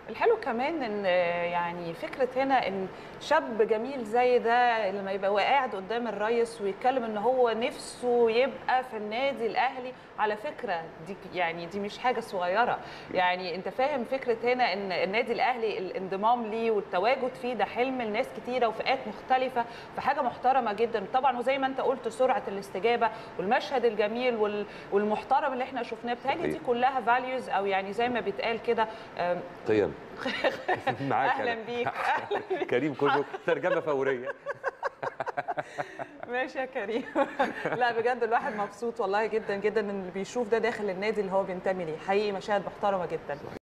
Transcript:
الحلو كمان ان يعني فكره هنا ان شاب جميل زي ده لما يبقى قاعد قدام الرئيس ويتكلم ان هو نفسه يبقى في النادي الاهلي على فكره دي يعني دي مش حاجه صغيره يعني انت فاهم فكره هنا ان النادي الاهلي الانضمام ليه والتواجد فيه ده حلم لناس كتيره وفئات مختلفه فحاجه محترمه جدا طبعا وزي ما انت قلت سرعه الاستجابه والمشهد الجميل وال- والمحترم اللي احنا شفناه بتهيألي دي صحيح. كلها فاليوز او يعني زي ما بيتقال كده آم، قيم معاك اهلا أنا. بيك اهلا بيك كريم كله ترجمه فوريه ماشي يا كريم لا بجد الواحد مبسوط والله جدا جدا ان اللي بيشوف ده داخل النادي اللي هو بينتمي ليه حقيقي مشاهد محترمه جدا